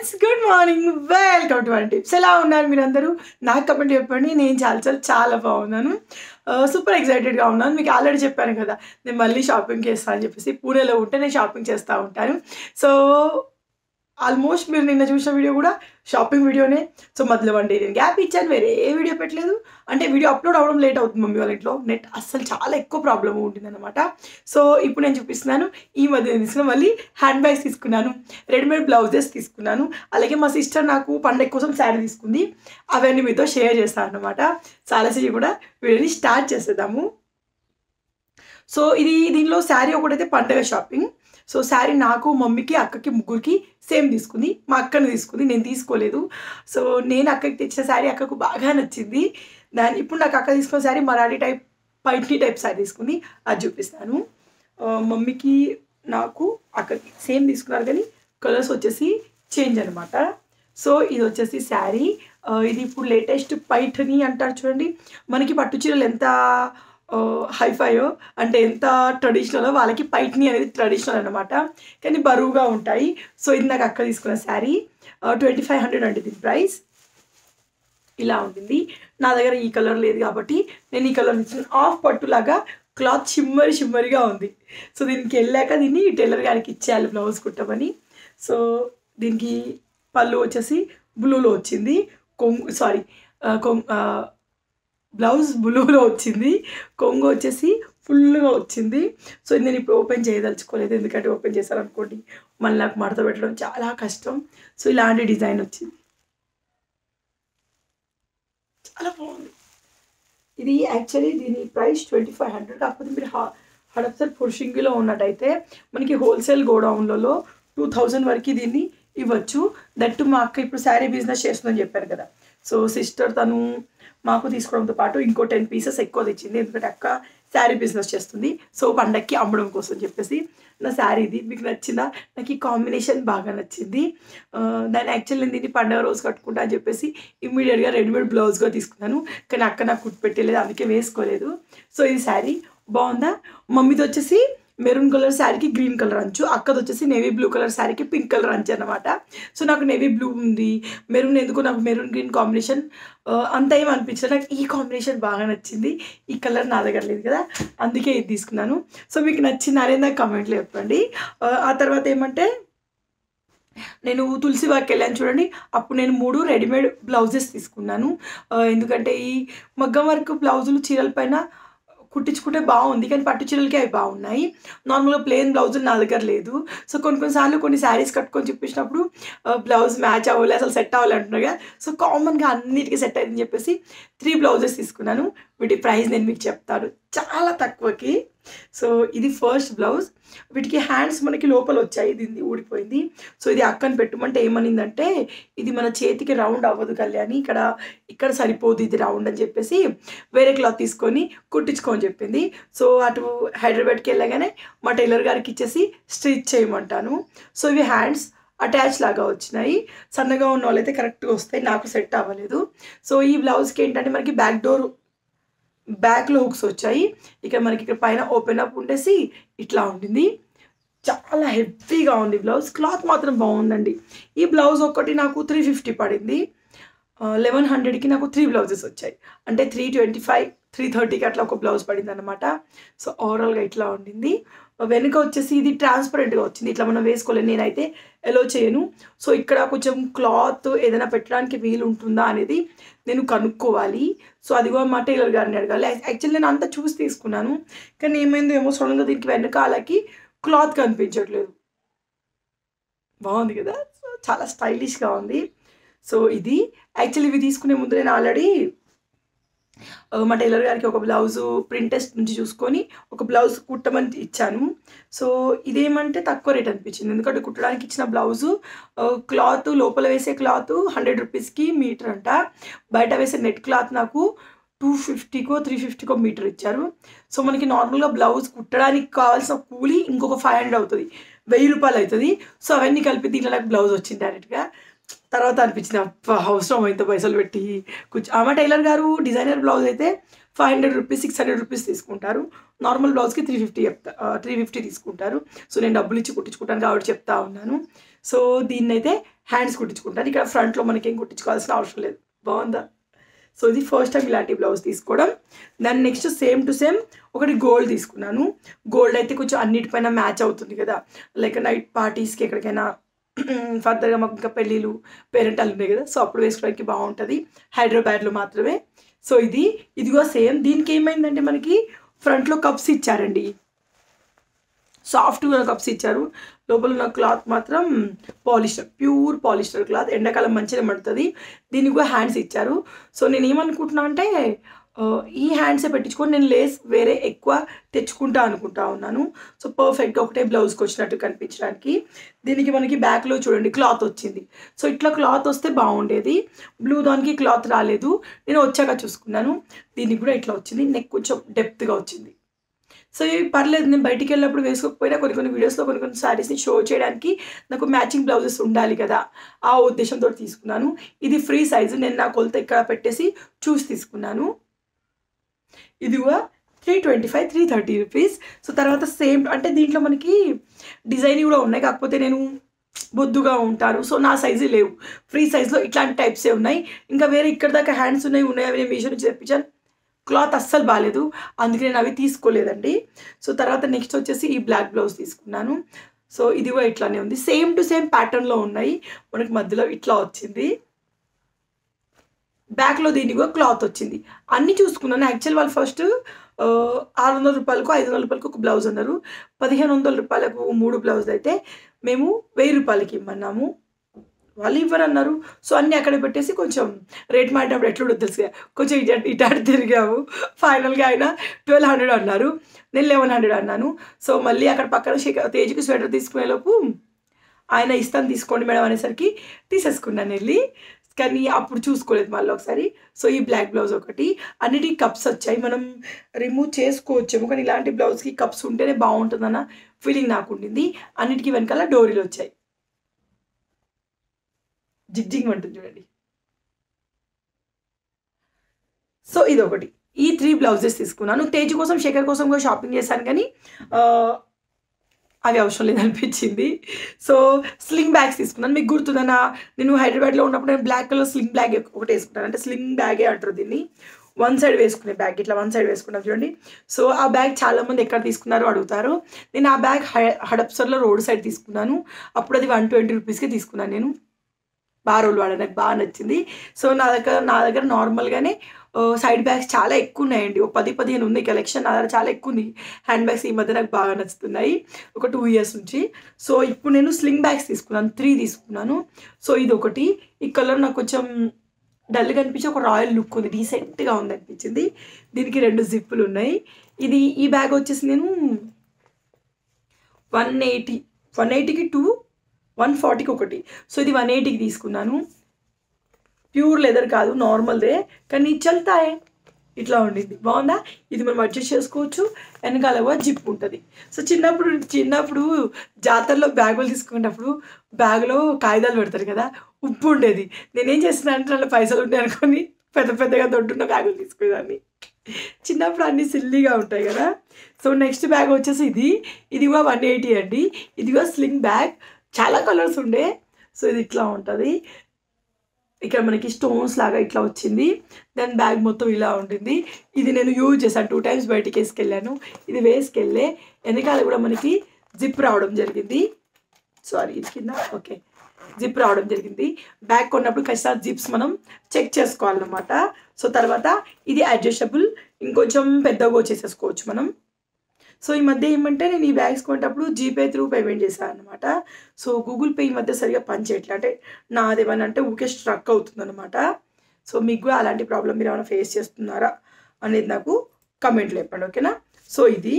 Friends good morning welcome to one tips ఎలా ఉన్నారు మీరందరూ నాకు కమెంట్ చెప్పండి నేను చాలా చాలా చాలా బాగున్నాను సూపర్ ఎక్సైటెడ్గా ఉన్నాను మీకు ఆల్రెడీ చెప్పాను కదా నేను మళ్ళీ షాపింగ్ చేస్తాను అని చెప్పేసి పూణేలో ఉంటే నేను షాపింగ్ చేస్తూ ఉంటాను సో ఆల్మోస్ట్ మీరు నిన్న చూసిన వీడియో కూడా షాపింగ్ వీడియోనే సో మధ్యలో వన్ డే నేను గ్యాప్ ఇచ్చాను వేరే ఏ వీడియో పెట్టలేదు అంటే వీడియో అప్లోడ్ అవ్వడం లేట్ అవుతుంది మమ్మీ వాళ్ళ ఇంట్లో నెట్ అస్సలు చాలా ఎక్కువ ప్రాబ్లం ఉంటుంది అనమాట సో ఇప్పుడు నేను చూపిస్తున్నాను ఈ మధ్య నేను తీసుకున్న మళ్ళీ హ్యాండ్ బ్యాగ్స్ తీసుకున్నాను రెడీమేడ్ బ్లౌజెస్ తీసుకున్నాను అలాగే మా సిస్టర్ నాకు పండగ కోసం శారీ తీసుకుంది అవన్నీ మీతో షేర్ చేస్తాను అనమాట చాలాసేపు కూడా వీడియోని స్టార్ట్ చేసేద్దాము సో ఇది దీనిలో శారీ ఒకటైతే పండగ షాపింగ్ సో శారీ నాకు మమ్మీకి అక్కకి ముగ్గురికి సేమ్ తీసుకుంది మా అక్కని తీసుకుంది నేను తీసుకోలేదు సో నేను అక్కకి తెచ్చిన శారీ అక్కకు బాగా నచ్చింది దాని ఇప్పుడు నాకు అక్క తీసుకున్న శారీ మరాఠీ టైప్ పైట్నీ టైప్ శారీ తీసుకుంది అది చూపిస్తాను ఆ, మమ్మీకి నాకు అక్కకి సేమ్ తీసుకున్నారు కానీ కలర్స్ వచ్చేసి చేంజ్ అనమాట సో ఇది వచ్చేసి శారీ ఆ, ఇది ఇప్పుడు లేటెస్ట్ పైఠని అంటారు చూడండి మనకి పట్టు చీరలు ఎంత హైఫైయో అంటే ఎంత ట్రెడిషనల్ వాళ్ళకి పైట్ని అనేది ట్రెడిషనల్ అనమాట కానీ బరువుగా ఉంటాయి సో ఇది నాకు అక్క తీసుకున్న శారీ ట్వంటీ ఫైవ్ హండ్రెడ్ అండి దీని ప్రైస్ ఇలా ఉంటుంది నా దగ్గర ఈ కలర్ లేదు కాబట్టి నేను ఈ కలర్ ఇచ్చిన ఆఫ్ పట్టులాగా క్లాత్ షిమ్మరి షిమ్మరిగా ఉంది సో దీనికి వెళ్ళాక దీన్ని టైలర్ గారికి ఇచ్చేయాలి బ్లౌజ్ కుట్టమని సో దీనికి పళ్ళు వచ్చేసి బ్లూలో వచ్చింది కొంగు సారీ కొంగు బ్లౌజ్ బ్లూలో వచ్చింది కొంగు వచ్చేసి ఫుల్గా వచ్చింది సో ఇది నేను ఇప్పుడు ఓపెన్ చేయదలుచుకోలేదు ఎందుకంటే ఓపెన్ చేశారనుకోండి మళ్ళీ నాకు మడత పెట్టడం చాలా కష్టం సో ఇలాంటి డిజైన్ వచ్చింది చాలా బాగుంది ఇది యాక్చువల్లీ దీని ప్రైస్ ట్వంటీ ఫైవ్ హండ్రెడ్ కాకపోతే మీరు హా హడప్సర్ పురుషింగిలో ఉన్నట్టయితే మనకి హోల్సేల్ గోడౌన్లలో టూ థౌజండ్ వరకు దీన్ని ఇవ్వచ్చు దట్టు మా అక్క ఇప్పుడు శారీ బిజినెస్ చేస్తుందని చెప్పారు కదా సో సిస్టర్ తను మాకు తీసుకోవడంతో పాటు ఇంకో టెన్ పీసెస్ ఎక్కువ తెచ్చింది ఎందుకంటే అక్క శారీ బిజినెస్ చేస్తుంది సో పండక్కి అమ్మడం కోసం చెప్పేసి నా శారీ ఇది మీకు నచ్చిందా నాకు ఈ కాంబినేషన్ బాగా నచ్చింది ఆ, దాన్ని యాక్చువల్ నేను దీన్ని పండగ రోజు కట్టుకుంటా అని చెప్పేసి ఇమ్మీడియట్గా రెడీమేడ్ బ్లౌజ్గా తీసుకున్నాను కానీ అక్క నాకు కుట్టి పెట్టలేదు అందుకే వేసుకోలేదు సో ఇది శారీ బాగుందా మమ్మీది వచ్చేసి మెరూన్ కలర్ శారీకి గ్రీన్ కలర్ అంచు అక్కది వచ్చేసి నేవీ బ్లూ కలర్ శారీకి పింక్ కలర్ అంచు అనమాట సో నాకు నేవీ బ్లూ ఉంది మెరూన్ ఎందుకు నాకు మెరూన్ గ్రీన్ కాంబినేషన్ అంత ఏం అనిపించలేదు నాకు ఈ కాంబినేషన్ బాగా నచ్చింది ఈ కలర్ నా దగ్గర లేదు కదా అందుకే ఇది తీసుకున్నాను సో మీకు నచ్చింది అనేది నాకు కమెంట్లో చెప్పండి ఆ, ఆ తర్వాత ఏమంటే నేను తులసి వాకి వెళ్ళాను చూడండి అప్పుడు నేను మూడు రెడీమేడ్ బ్లౌజెస్ తీసుకున్నాను ఆ, ఎందుకంటే ఈ మగ్గం వర్క్ బ్లౌజులు చీరల పైన కుట్టించుకుంటే బాగుంది కానీ పట్టు చీరలకి అవి బాగున్నాయి నార్మల్గా ప్లెయిన్ బ్లౌజులు నా దగ్గర లేదు సో కొన్ని కొన్నిసార్లు కొన్ని శారీస్ కట్టుకొని చూపించినప్పుడు బ్లౌజ్ మ్యాచ్ అవ్వాలి అసలు సెట్ అవ్వాలి అంటున్నారు కదా సో కామన్గా అన్నిటికీ సెట్ అయిందని చెప్పేసి త్రీ బ్లౌజెస్ తీసుకున్నాను వీటి ప్రైస్ నేను మీకు చెప్తాను చాలా తక్కువకి సో ఇది ఫస్ట్ బ్లౌజ్ వీటికి హ్యాండ్స్ మనకి లోపల వచ్చాయి ఇది ఊడిపోయింది సో ఇది అక్కని పెట్టమంటే ఏమనిందంటే ఇది మన చేతికి రౌండ్ అవ్వదు కళ్యాణి ఇక్కడ ఇక్కడ సరిపోదు ఇది రౌండ్ అని చెప్పేసి వేరే క్లాత్ తీసుకొని కుట్టించుకోని చెప్పింది సో అటు హైదరాబాద్కి వెళ్ళగానే మా టైలర్ గారికి ఇచ్చేసి స్టిచ్ చేయమంటాను సో ఇవి హ్యాండ్స్ అటాచ్ లాగా వచ్చినాయి సన్నగా ఉన్న వాళ్ళైతే కరెక్ట్గా వస్తాయి నాకు సెట్ అవ్వలేదు సో ఈ బ్లౌజ్కి ఏంటంటే మనకి బ్యాక్ డోర్ బ్యాక్లో హుక్స్ వచ్చాయి ఇక్కడ మనకి ఇక్కడ పైన ఓపెన్ అప్ ఉండేసి ఇట్లా ఉంటుంది చాలా హెవీగా ఉంది బ్లౌజ్ క్లాత్ మాత్రం బాగుందండి ఈ బ్లౌజ్ ఒక్కటి నాకు త్రీ ఫిఫ్టీ పడింది లెవెన్ హండ్రెడ్కి నాకు త్రీ బ్లౌజెస్ వచ్చాయి అంటే త్రీ ట్వంటీ ఫైవ్ త్రీ థర్టీకి అట్లా ఒక బ్లౌజ్ పడింది అనమాట సో ఓవరాల్గా ఇట్లా ఉండింది వెనుక వచ్చేసి ఇది ట్రాన్స్పరెంట్గా వచ్చింది ఇట్లా మనం వేసుకోలేదు నేనైతే ఎలో చేయను సో ఇక్కడ కొంచెం క్లాత్ ఏదైనా పెట్టడానికి వీలు ఉంటుందా అనేది నేను కనుక్కోవాలి సో అదిగో మా టైలర్ గారిని అడగాలి యాక్చువల్లీ నేను అంతా చూసి తీసుకున్నాను కానీ ఏమైందో ఏమో సడన్గా దీనికి వెనకాలకి క్లాత్ కనిపించట్లేదు బాగుంది కదా సో చాలా స్టైలిష్గా ఉంది సో ఇది యాక్చువల్లీ ఇవి తీసుకునే ముందు నేను ఆల్రెడీ మా టైలర్ గారికి ఒక బ్లౌజు ప్రింట్ టెస్ట్ నుంచి చూసుకొని ఒక బ్లౌజ్ కుట్టమని ఇచ్చాను సో ఇదేమంటే తక్కువ రేట్ అనిపించింది ఎందుకంటే కుట్టడానికి ఇచ్చిన బ్లౌజు క్లాత్ లోపల వేసే క్లాత్ హండ్రెడ్ రూపీస్కి మీటర్ అంట బయట వేసే నెట్ క్లాత్ నాకు టూ ఫిఫ్టీకో త్రీ ఫిఫ్టీకో మీటర్ ఇచ్చారు సో మనకి నార్మల్గా బ్లౌజ్ కుట్టడానికి కావాల్సిన కూలీ ఇంకొక ఫైవ్ హండ్రెడ్ అవుతుంది వెయ్యి రూపాయలు అవుతుంది సో అవన్నీ కలిపి దీంట్లో నాకు బ్లౌజ్ వచ్చింది డైరెక్ట్గా తర్వాత అనిపించింది అబ్బా అవసరం ఇంత పైసలు పెట్టి కూర్చో ఆమె టైలర్ గారు డిజైనర్ బ్లౌజ్ అయితే five hundred rupees six hundred rupees తీసుకుంటారు నార్మల్ బ్లౌజ్కి త్రీ ఫిఫ్టీ చెప్తా త్రీ ఫిఫ్టీ తీసుకుంటారు సో నేను డబ్బులు ఇచ్చి కుట్టించుకుంటాను కాబట్టి చెప్తా ఉన్నాను సో దీన్ని అయితే హ్యాండ్స్ కుట్టించుకుంటాను ఇక్కడ ఫ్రంట్లో మనకి ఏం కుట్టించుకోవాల్సిన అవసరం లేదు బాగుందా సో ఇది ఫస్ట్ టైం ఇలాంటి బ్లౌజ్ తీసుకోవడం దాన్ని నెక్స్ట్ సేమ్ టు సేమ్ ఒకటి గోల్డ్ తీసుకున్నాను గోల్డ్ అయితే కొంచెం అన్నిటిపైన మ్యాచ్ అవుతుంది కదా లైక్ నైట్ పార్టీస్కి ఎక్కడికైనా ఫర్దర్గా మాకు ఇంకా పెళ్ళిళ్ళు పేరెంటాలు ఉన్నాయి కదా సో అప్పుడు వేసుకోవడానికి బాగుంటుంది హైదరాబాద్లో మాత్రమే సో ఇది ఇదిగో సేమ్ దీనికి ఏమైందంటే మనకి ఫ్రంట్లో కప్స్ ఇచ్చారండి సాఫ్ట్గా కప్స్ ఇచ్చారు లోపల ఉన్న క్లాత్ మాత్రం పాలిస్టర్ ప్యూర్ పాలిస్టర్ క్లాత్ ఎండాకాలం మంచిగా పడుతుంది దీనికి కూడా హ్యాండ్స్ ఇచ్చారు సో నేను ఏమనుకుంటున్నా అంటే ఆ, ఈ హ్యాండ్సే పెట్టించుకొని నేను లేస్ వేరే ఎక్కువ తెచ్చుకుంటా అనుకుంటా ఉన్నాను సో పర్ఫెక్ట్గా ఒకటే బ్లౌజ్కి వచ్చినట్టు కనిపించడానికి దీనికి మనకి బ్యాక్లో చూడండి క్లాత్ వచ్చింది సో ఇట్లా క్లాత్ వస్తే బాగుండేది బ్లూ దానికి క్లాత్ రాలేదు నేను వచ్చాక చూసుకున్నాను దీనికి కూడా ఇట్లా వచ్చింది నెక్ కొంచెం డెప్త్గా వచ్చింది సో ఇవి పర్లేదు నేను బయటికి వెళ్ళినప్పుడు వేసుకోకపోయినా కొన్ని కొన్ని వీడియోస్లో కొన్ని కొన్ని శారీస్ని షో చేయడానికి నాకు మ్యాచింగ్ బ్లౌజెస్ ఉండాలి కదా ఆ ఉద్దేశంతో తీసుకున్నాను ఇది ఫ్రీ సైజు నేను నా కొలత ఇక్కడ పెట్టేసి చూసి తీసుకున్నాను ఇది కూడా three twenty five three thirty rupees so తర్వాత సేమ్ అంటే దీంట్లో మనకి డిజైన్ కూడా ఉన్నాయి కాకపోతే నేను బొద్దుగా ఉంటాను సో నా సైజు లేవు ఫ్రీ సైజులో ఇట్లాంటి టైప్సే ఉన్నాయి ఇంకా వేరే ఇక్కడ దాకా హ్యాండ్స్ ఉన్నాయి ఉన్నాయి అవి నేను మీషో నుంచి తెప్పించాను క్లాత్ అస్సలు బాగాలేదు అందుకే నేను అవి తీసుకోలేదండి సో తర్వాత నెక్స్ట్ వచ్చేసి ఈ బ్లాక్ బ్లౌజ్ తీసుకున్నాను సో ఇది కూడా ఇట్లానే ఉంది సేమ్ టు సేమ్ ప్యాటర్న్లో ఉన్నాయి మనకి మధ్యలో ఇట్లా వచ్చింది బ్యాక్లో దీనికి కూడా క్లాత్ వచ్చింది అన్నీ చూసుకున్నాను యాక్చువల్ వాళ్ళు ఫస్ట్ ఆరు వందల రూపాయలకు ఐదు వందల రూపాయలకు ఒక బ్లౌజ్ అన్నారు పదిహేను వందల రూపాయలకు మూడు బ్లౌజ్ అయితే మేము వెయ్యి రూపాయలకి ఇమ్మన్నాము వాళ్ళు ఇవ్వరన్నారు సో అన్నీ అక్కడ పెట్టేసి కొంచెం రేట్ మారినప్పుడు ఎట్లుండో తెలుసు కదా. కొంచెం ఇటు ఇటు అటు తిరిగాము ఫైనల్గా ఆయన ట్వెల్వ్ హండ్రెడ్ అన్నారు నేను లెవెన్ హండ్రెడ్ అన్నాను సో మళ్ళీ అక్కడ పక్కన శేఖర్ తేజ్కి స్వెటర్ తీసుకునే లోపు ఆయన ఇస్తాను తీసుకోండి మేడం అనేసరికి తీసేసుకున్నాను వెళ్ళి కానీ అప్పుడు చూసుకోలేదు మళ్ళీ ఒకసారి సో ఈ బ్లాక్ బ్లౌజ్ ఒకటి అన్నిటికీ కప్స్ వచ్చాయి మనం రిమూవ్ చేసుకోవచ్చేమో కానీ ఇలాంటి బ్లౌజ్కి కప్స్ ఉంటేనే బాగుంటుందన్న ఫీలింగ్ నాకు ఉండింది అన్నిటికీ వెనకాల డోరీలు వచ్చాయి జిగ్ జిగ్ అంటుంది చూడండి సో ఇది ఒకటి ఈ త్రీ బ్లౌజెస్ తీసుకున్నాను తేజ్ కోసం శేఖర్ కోసం కూడా షాపింగ్ చేశాను కానీ ఆ, అవి అవసరం లేదనిపించింది సో స్లింగ్ బ్యాగ్స్ తీసుకున్నాను మీకు గుర్తుందన్నా నేను హైదరాబాద్లో ఉన్నప్పుడు నేను బ్లాక్ కలర్ స్లింగ్ బ్యాగ్ ఒకటి వేసుకుంటాను అంటే స్లింగ్ బ్యాగే అంటారు దీన్ని వన్ సైడ్ వేసుకునే బ్యాగ్ ఇట్లా వన్ సైడ్ వేసుకున్నాం చూడండి సో ఆ బ్యాగ్ చాలామంది ఎక్కడ తీసుకున్నారో అడుగుతారు నేను ఆ బ్యాగ్ హడప్సర్లో రోడ్ సైడ్ తీసుకున్నాను అప్పుడు అది వన్ ట్వంటీ రూపీస్కి తీసుకున్నాను నేను బాగా రోజులు వాడాను నాకు బాగా నచ్చింది సో నా దగ్గర నా దగ్గర నార్మల్గానే సైడ్ బ్యాగ్స్ చాలా ఎక్కువ ఉన్నాయండి ఒక పది పదిహేను ఉంది కలెక్షన్ నా దగ్గర చాలా ఎక్కువ ఉంది హ్యాండ్ బ్యాగ్స్ ఈ మధ్య నాకు బాగా నచ్చుతున్నాయి ఒక టూ ఇయర్స్ నుంచి సో ఇప్పుడు నేను స్లింగ్ బ్యాగ్స్ తీసుకున్నాను త్రీ తీసుకున్నాను సో ఇది ఒకటి ఈ కలర్ నాకు కొంచెం డల్గా అనిపించి ఒక రాయల్ లుక్ ఉంది డీసెంట్గా ఉంది అనిపించింది దీనికి రెండు జిప్పులు ఉన్నాయి ఇది ఈ బ్యాగ్ వచ్చేసి నేను వన్ ఎయిటీ వన్ ఎయిటీకి టూ వన్ ఫార్టీకి ఒకటి సో ఇది వన్ ఎయిటీకి తీసుకున్నాను ప్యూర్ లెదర్ కాదు నార్మల్దే కానీ చల్తాయే ఇట్లా ఉండింది బాగుందా ఇది మనం అడ్జస్ట్ చేసుకోవచ్చు వెనకాల కూడా జిప్ ఉంటుంది సో చిన్నప్పుడు చిన్నప్పుడు జాతరలో బ్యాగులు తీసుకునేటప్పుడు బ్యాగులో కాగితాలు పెడతారు కదా ఉప్పు ఉండేది నేనేం చేస్తున్నా అంటే దాంట్లో పైసలు ఉంటాయి అనుకొని పెద్ద పెద్దగా దొడ్డున్న బ్యాగులు తీసుకునేదాన్ని చిన్నప్పుడు అన్నీ సిల్లీగా ఉంటాయి కదా సో నెక్స్ట్ బ్యాగ్ వచ్చేసి ఇది ఇది కూడా వన్ ఎయిటీ అండి ఇది కూడా స్లింగ్ బ్యాగ్ చాలా కలర్స్ ఉండే సో ఇది ఇట్లా ఉంటుంది ఇక్కడ మనకి స్టోన్స్ లాగా ఇట్లా వచ్చింది దాని బ్యాగ్ మొత్తం ఇలా ఉంటుంది ఇది నేను యూజ్ చేశాను టూ టైమ్స్ బయటికి వేసుకెళ్ళాను ఇది వేసుకెళ్ళే వెనకాల కూడా మనకి జిప్ రావడం జరిగింది సారీ ఇది కింద ఓకే జిప్ రావడం జరిగింది బ్యాగ్ కొన్నప్పుడు ఖచ్చితంగా జిప్స్ మనం చెక్ చేసుకోవాలన్నమాట సో తర్వాత ఇది అడ్జస్టబుల్ ఇంకొంచెం పెద్దగా వచ్చేసేసుకోవచ్చు మనం సో ఈ మధ్య ఏమంటే నేను ఈ బ్యాగ్స్ కొనేటప్పుడు జీపే త్రూ పేమెంట్ చేశాను అనమాట సో గూగుల్ పే ఈ మధ్య సరిగా పనిచేయట్లే అంటే నాదేమన్నా అంటే ఊకే స్ట్రక్ అవుతుంది అనమాట సో మీకు కూడా అలాంటి ప్రాబ్లం మీరు ఏమైనా ఫేస్ చేస్తున్నారా అనేది నాకు కమెంట్లో చెప్పండి ఓకేనా సో ఇది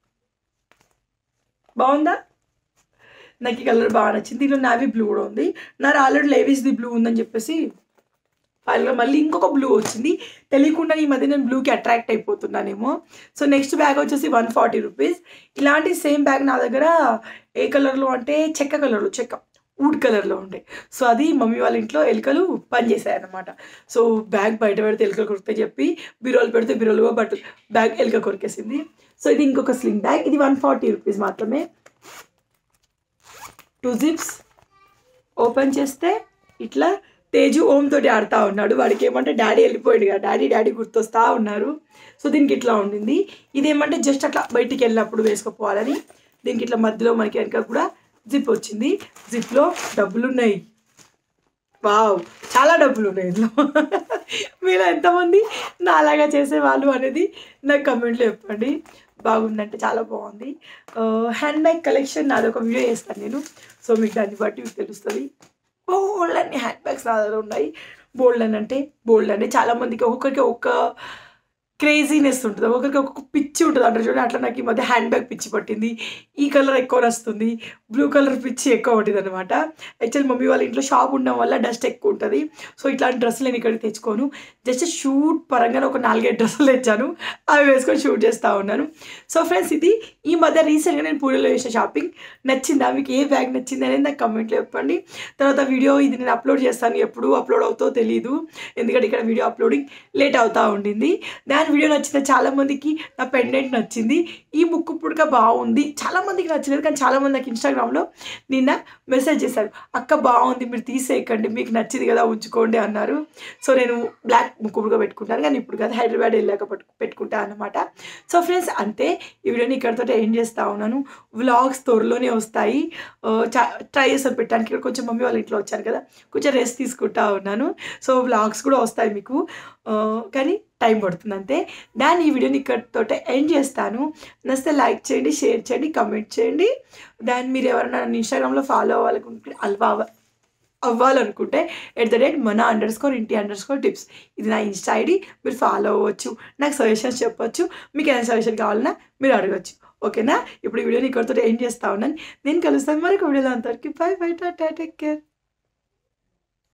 బాగుందా నాకు ఈ కలర్ బాగా నచ్చింది దీంట్లో నావీ బ్లూ కూడా ఉంది నాకు ఆల్రెడీ లేవీస్ ది బ్లూ ఉందని చెప్పేసి ఫైనల్గా మళ్ళీ ఇంకొక బ్లూ వచ్చింది తెలియకుండా ఈ మధ్య నేను బ్లూకి అట్రాక్ట్ అయిపోతున్నానేమో సో నెక్స్ట్ బ్యాగ్ వచ్చేసి వన్ ఫార్టీ రూపీస్ ఇలాంటి సేమ్ బ్యాగ్ నా దగ్గర ఏ కలర్లో అంటే చెక్క కలర్లో చెక్క వుడ్ కలర్లో ఉండే సో అది మమ్మీ వాళ్ళ ఇంట్లో ఎలుకలు పనిచేసాయి అనమాట సో బ్యాగ్ బయట పెడితే ఎలుకలు కొరికితే చెప్పి బిరోలు పెడితే బిరోలు బట్ బ్యాగ్ ఎలుక కొరికేసింది సో ఇది ఇంకొక స్లింగ్ బ్యాగ్ ఇది వన్ ఫార్టీ రూపీస్ మాత్రమే టూ జిప్స్ ఓపెన్ చేస్తే ఇట్లా తేజు ఓం తోటి ఆడుతూ ఉన్నాడు వాడికి ఏమంటే డాడీ వెళ్ళిపోయాడు కదా డాడీ డాడీ గుర్తొస్తా ఉన్నారు సో దీనికి ఇట్లా ఉండింది ఇదేమంటే జస్ట్ అట్లా బయటికి వెళ్ళినప్పుడు వేసుకోపోవాలని దీనికి ఇట్లా మధ్యలో మనకి వెనక కూడా జిప్ వచ్చింది జిప్లో డబ్బులు ఉన్నాయి వావ్ చాలా డబ్బులు ఉన్నాయి ఇందులో మీరు ఎంతమంది నాలాగా చేసేవాళ్ళు అనేది నాకు కమెంట్లో చెప్పండి బాగుందంటే చాలా బాగుంది హ్యాండ్ బ్యాగ్ కలెక్షన్ నాది ఒక వీడియో చేస్తాను నేను సో మీకు దాన్ని బట్టి మీకు తెలుస్తుంది బోల్డ్ అన్ని హ్యాండ్ బ్యాగ్స్ నా దగ్గర ఉన్నాయి బోల్డ్ అని అంటే బోల్డ్ అని చాలా మందికి ఒక్కొక్కరికి ఒక్క క్రేజీనెస్ ఉంటుంది ఒక్కొక్కరికి ఒక్కొక్క పిచ్చి ఉంటుంది అంటారు చూడండి అట్లా నాకు ఈ మధ్య హ్యాండ్ బ్యాగ్ పిచ్చి పట్టింది ఈ కలర్ ఎక్కువ వస్తుంది బ్లూ కలర్ పిచ్చి ఎక్కువ పట్టింది అనమాట యాక్చువల్ మమ్మీ వాళ్ళ ఇంట్లో షాప్ ఉండడం వల్ల డస్ట్ ఎక్కువ ఉంటుంది సో ఇట్లాంటి డ్రెస్సులు నేను ఇక్కడికి తెచ్చుకోను జస్ట్ షూట్ పరంగానే ఒక నాలుగైదు డ్రెస్సులు తెచ్చాను అవి వేసుకొని షూట్ చేస్తూ ఉన్నాను సో ఫ్రెండ్స్ ఇది ఈ మధ్య రీసెంట్గా నేను పూణేలో చేసిన షాపింగ్ నచ్చిందా మీకు ఏ బ్యాగ్ నచ్చింది అనేది నాకు కమెంట్లో చెప్పండి తర్వాత వీడియో ఇది నేను అప్లోడ్ చేస్తాను ఎప్పుడు అప్లోడ్ అవుతో తెలియదు ఎందుకంటే ఇక్కడ వీడియో అప్లోడింగ్ లేట్ అవుతూ ఉండింది దాని వీడియో నచ్చిన చాలా మందికి నా పెండెంట్ నచ్చింది ఈ ముక్కు పుడక బాగుంది చాలా మందికి నచ్చలేదు కానీ చాలా మంది నాకు ఇన్స్టాగ్రామ్లో నిన్న మెసేజ్ చేశారు అక్క బాగుంది మీరు తీసేయకండి మీకు నచ్చింది కదా ఉంచుకోండి అన్నారు సో నేను బ్లాక్ ముక్కు పుడక పెట్టుకుంటాను కానీ ఇప్పుడు కదా హైదరాబాద్ వెళ్ళాక పట్టు పెట్టుకుంటాను అనమాట సో ఫ్రెండ్స్ అంతే ఈ వీడియోని ఇక్కడితో ఏం చేస్తా ఉన్నాను వ్లాగ్స్ త్వరలోనే వస్తాయి ఆ, చా ట్రై చేసాను పెట్టడానికి ఇక్కడ కొంచెం మమ్మీ వాళ్ళ ఇంట్లో వచ్చాను కదా కొంచెం రెస్ట్ తీసుకుంటా ఉన్నాను సో వ్లాగ్స్ కూడా వస్తాయి మీకు ఆ, కానీ టైం పడుతుంది అంతే దాన్ని ఈ వీడియోని ఇక్కడితో ఎండ్ చేస్తాను నచ్చితే లైక్ చేయండి షేర్ చేయండి కమెంట్ చేయండి దాన్ని మీరు ఎవరైనా నన్ను ఇన్స్టాగ్రామ్లో ఫాలో అవ్వాలనుకుంటే అల్వా అవ్వ అవ్వాలనుకుంటే ఎట్ ద రేట్ మన అండర్ స్కోర్ ఇంటి అండర్ స్కోర్ టిప్స్ ఇది నా ఇన్స్టా ఐడి మీరు ఫాలో అవ్వచ్చు నాకు సజెషన్స్ చెప్పొచ్చు మీకు ఏదైనా సజెషన్ కావాలన్నా మీరు అడగచ్చు ఓకేనా ఇప్పుడు ఈ వీడియోని ఇక్కడితో ఏం చేస్తా ఉన్నాను నేను కలుస్తాను మరొక వీడియోలో అంతవరకు bye bye tata take care